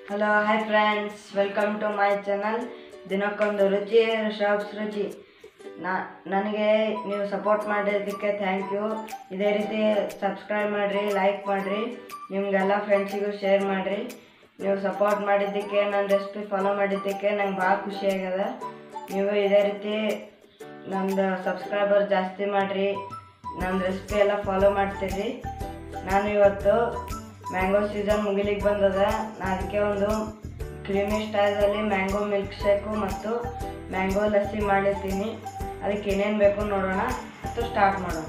hello hi friends welcome to my channel ದಿನಕ್ಕೊಂದು ರುಚಿ shops ರುಚಿ ನಾ ನನಗೆ ನೀವು ಸಪೋರ್ಟ್ ಮಾಡಿದ್ದಕ್ಕೆ ಥ್ಯಾಂಕ್ ಯು ಇದೇ ರೀತಿ ಸಬ್ಸ್ಕ್ರೈಬ್ ಮಾಡಿರಿ ಲೈಕ್ ಮಾಡಿರಿ ನಿಮಗೆಲ್ಲ ಫ್ರೆಂಡ್ಸಿಗೂ ಶೇರ್ ಮಾಡಿರಿ ನೀವು ಸಪೋರ್ಟ್ ಮಾಡಿದ್ದಕ್ಕೆ ನನ್ನ ರೆಸಿಪಿ ಫಾಲೋ ಮಾಡಿದ್ದಕ್ಕೆ ನಂಗೆ ಭಾಳ ಖುಷಿ ಆಗ್ಯದ ನೀವು ಇದೇ ರೀತಿ ನಮ್ದು ಸಬ್ಸ್ಕ್ರೈಬರ್ ಜಾಸ್ತಿ ಮಾಡಿರಿ ನನ್ನ ರೆಸಿಪಿ ಎಲ್ಲ ಫಾಲೋ ಮಾಡ್ತೀರಿ ನಾನು ಇವತ್ತು ಮ್ಯಾಂಗೋ ಸೀಸನ್ ಮುಗಿಲಿಕ್ಕೆ ಬಂದದ ನಾ ಅದಕ್ಕೆ ಒಂದು ಕ್ರೀಮಿ ಸ್ಟೈಲಲ್ಲಿ ಮ್ಯಾಂಗೋ ಮಿಲ್ಕ್ ಶೇಕು ಮತ್ತು ಮ್ಯಾಂಗೋ ಲಸ್ಸಿ ಮಾಡಿರ್ತೀನಿ ಅದಕ್ಕೆ ಏನೇನು ಬೇಕು ನೋಡೋಣ ಮತ್ತು ಸ್ಟಾರ್ಟ್ ಮಾಡೋಣ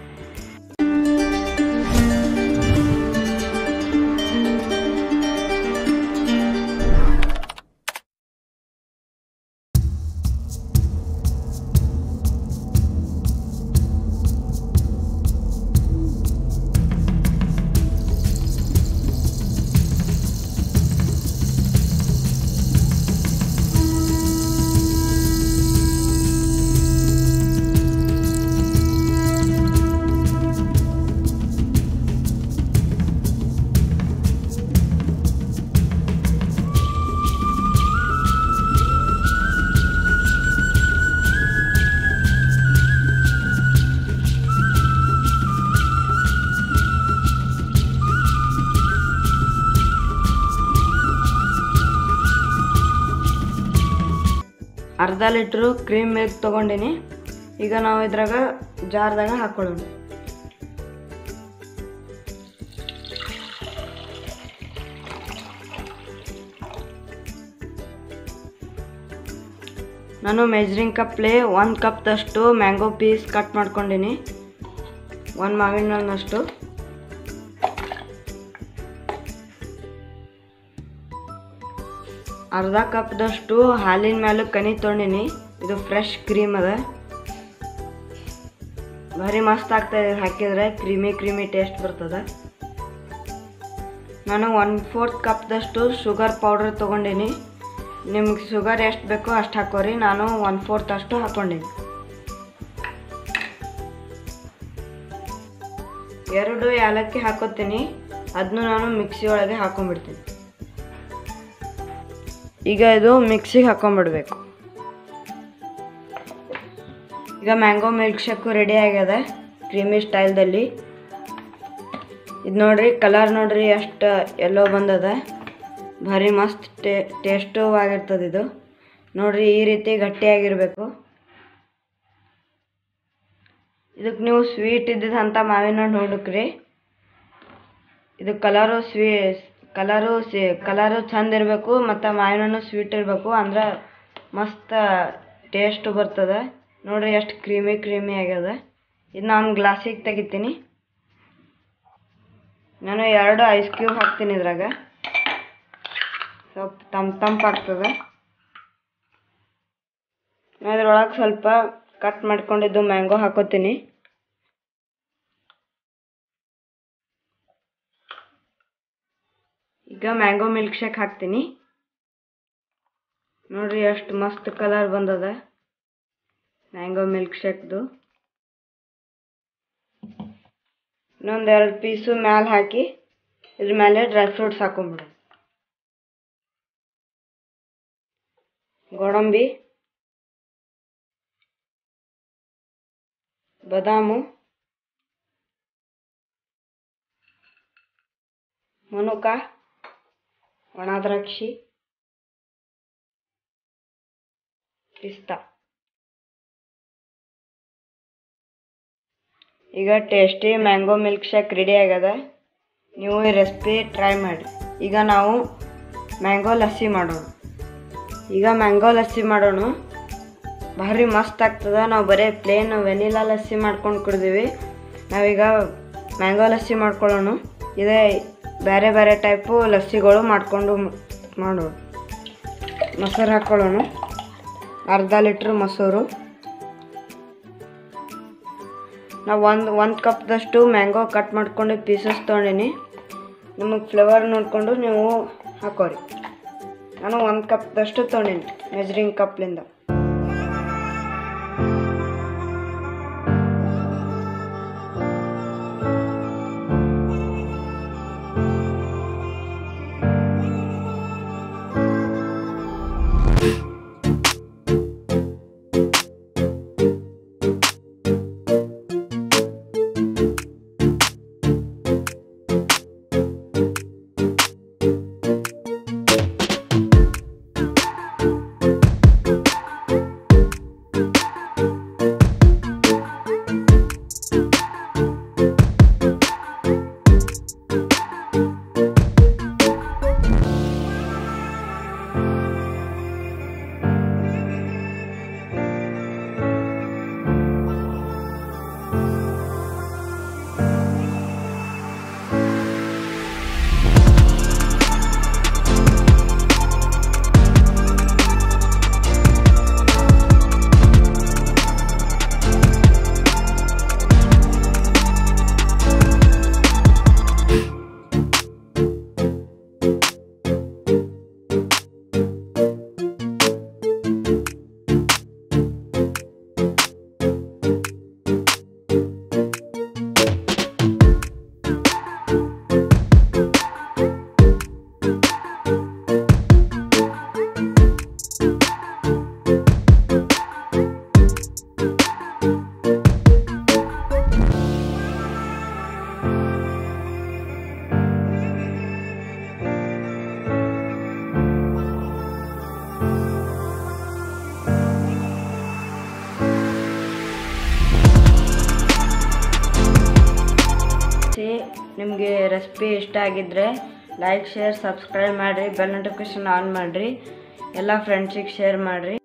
ಅರ್ಧ ಲೀಟ್ರು ಕ್ರೀಮ್ ಮಿಲ್ಕ್ ತೊಗೊಂಡಿನಿ ಈಗ ನಾವು ಇದ್ರಾಗ ಜಾರ್ದಾಗ ಹಾಕೊಳ್ಳೋಣ ನಾನು ಮೆಜರಿಂಗ್ ಕಪ್ಲೆ ಒಂದು ಕಪ್ದಷ್ಟು ಮ್ಯಾಂಗೋ ಪೀಸ್ ಕಟ್ ಮಾಡ್ಕೊಂಡಿನಿ ಒಂದು ಮಾವಿನ ಹಣ್ಣಷ್ಟು ಅರ್ಧ ಕಪ್ದಷ್ಟು ಹಾಲಿನ ಮೇಲೆ ಕನಿ ತೊಗೊಂಡಿನಿ ಇದು ಫ್ರೆಶ್ ಕ್ರೀಮ್ ಅದ ಭಾರಿ ಮಸ್ತ್ ಆಗ್ತದೆ ಇದು ಹಾಕಿದ್ರೆ ಕ್ರೀಮಿ ಕ್ರೀಮಿ ಟೇಸ್ಟ್ ಬರ್ತದೆ ನಾನು ಒನ್ ಫೋರ್ತ್ ಕಪ್ದಷ್ಟು ಶುಗರ್ ಪೌಡರ್ ತೊಗೊಂಡಿನಿ ನಿಮ್ಗೆ ಶುಗರ್ ಎಷ್ಟು ಬೇಕೋ ಅಷ್ಟು ಹಾಕೋರಿ ನಾನು ಒನ್ ಫೋರ್ತ್ ಅಷ್ಟು ಹಾಕ್ಕೊಂಡೀನಿ ಎರಡು ಏಲಕ್ಕಿ ಹಾಕೋತೀನಿ ಅದನ್ನು ನಾನು ಮಿಕ್ಸಿ ಒಳಗೆ ಹಾಕೊಂಡ್ಬಿಡ್ತೀನಿ ಈಗ ಇದು ಮಿಕ್ಸಿಗೆ ಹಾಕೊಂಡ್ಬಿಡ್ಬೇಕು ಈಗ ಮ್ಯಾಂಗೋ ಮಿಲ್ಕ್ ಶೇಕು ರೆಡಿ ಆಗ್ಯದ ಕ್ರೀಮಿ ಸ್ಟೈಲ್ದಲ್ಲಿ ಇದು ನೋಡ್ರಿ ಕಲರ್ ನೋಡ್ರಿ ಎಷ್ಟು ಎಲ್ಲೋ ಬಂದದ ಭಾರಿ ಮಸ್ತ್ ಟೇ ಟೇಸ್ಟು ಆಗಿರ್ತದೆ ಇದು ನೋಡ್ರಿ ಈ ರೀತಿ ಗಟ್ಟಿಯಾಗಿರಬೇಕು ಇದಕ್ಕೆ ನೀವು ಸ್ವೀಟ್ ಇದ್ದಿದ್ದಂಥ ಮಾವಿನ ಹಣ್ಣು ಹುಡುಕ್ರಿ ಇದು ಕಲರು ಸ್ವೀ ಕಲರು ಸಿ ಕಲರು ಚಂದ ಇರಬೇಕು ಮತ್ತು ಮಾವಿನ ಹಣ್ಣು ಸ್ವೀಟ್ ಇರಬೇಕು ಅಂದ್ರೆ ಮಸ್ತ್ ಟೇಸ್ಟ್ ಬರ್ತದೆ ನೋಡ್ರಿ ಎಷ್ಟು ಕ್ರೀಮಿ ಕ್ರೀಮಿ ಆಗ್ಯದ ಇದು ನಾನು ಗ್ಲಾಸಿಗೆ ತೆಗಿತೀನಿ ನಾನು ಎರಡು ಐಸ್ ಕ್ಯೂಬ್ ಹಾಕ್ತೀನಿ ಇದ್ರಾಗ ಸ್ವಲ್ಪ ತಂಪು ತಂಪಾಗ್ತದೆ ನಾನು ಇದ್ರೊಳಗೆ ಸ್ವಲ್ಪ ಕಟ್ ಮಾಡ್ಕೊಂಡಿದ್ದು ಮ್ಯಾಂಗೋ ಹಾಕೋತೀನಿ ಈಗ ಮ್ಯಾಂಗೋ ಮಿಲ್ಕ್ ಶೇಕ್ ಹಾಕ್ತೀನಿ ನೋಡ್ರಿ ಎಷ್ಟು ಮಸ್ತ್ ಕಲರ್ ಬಂದದ ಮ್ಯಾಂಗೋ ಮಿಲ್ಕ್ ಶೇಕ್ದು ಇನ್ನೊಂದು ಎರಡು ಪೀಸು ಮ್ಯಾಲೆ ಹಾಕಿ ಇದ್ರ ಮೇಲೆ ಡ್ರೈ ಫ್ರೂಟ್ಸ್ ಹಾಕೊಂಬಿಡು ಗೋಡಂಬಿ ಬಾದಾಮು ಮನುಕ ಒಣ ದ್ರಾಕ್ಷಿ ಪಿಸ್ತಾ ಈಗ tasty mango milk shake ready ಆಗ್ಯದ ನೀವು ಈ ರೆಸಿಪಿ ಟ್ರೈ ಮಾಡಿ ಈಗ ನಾವು ಮ್ಯಾಂಗೋ ಲಸ್ಸಿ ಮಾಡೋಣ ಈಗ ಮ್ಯಾಂಗೋ ಲಸ್ಸಿ ಮಾಡೋಣ ಭಾರಿ ಮಸ್ತ್ ಆಗ್ತದೆ ನಾವು ಬರೀ ಪ್ಲೇನ್ ವೆನಿಲಾ ಲಸ್ಸಿ ಮಾಡ್ಕೊಂಡು ಕುಡ್ದೀವಿ ನಾವೀಗ ಮ್ಯಾಂಗೋ ಲಸ್ಸಿ ಮಾಡ್ಕೊಳ್ಳೋಣ ಇದೇ ಬೇರೆ ಬೇರೆ ಟೈಪು ಲಸ್ಸಿಗಳು ಮಾಡಿಕೊಂಡು ಮಾಡೋಣ ಮೊಸರು ಹಾಕ್ಕೊಳ್ಳೋಣ ಅರ್ಧ ಲೀಟ್ರ್ ಮೊಸರು ನಾವು ಒಂದು ಒಂದು ಕಪ್ದಷ್ಟು ಮ್ಯಾಂಗೋ ಕಟ್ ಮಾಡ್ಕೊಂಡು ಪೀಸಸ್ ತೊಗೊಂಡೀನಿ ನಿಮಗೆ ಫ್ಲೇವರ್ ನೋಡಿಕೊಂಡು ನೀವು ಹಾಕೋರಿ ನಾನು ಒಂದು ಕಪ್ದಷ್ಟು ತೊಗೊಂಡೀನಿ ಮೆಜರಿಂಗ್ ಕಪ್ಲಿಂದ ನಿಮಗೆ ರೆಸಿಪಿ ಇಷ್ಟ ಆಗಿದ್ದರೆ ಲೈಕ್ ಶೇರ್ ಸಬ್ಸ್ಕ್ರೈಬ್ ಮಾಡಿರಿ ಬೆಲ್ ನೋಟಿಫಿಕೇಶನ್ ಆನ್ ಮಾಡಿರಿ ಎಲ್ಲ ಫ್ರೆಂಡ್ಸಿಗೆ ಶೇರ್ ಮಾಡಿರಿ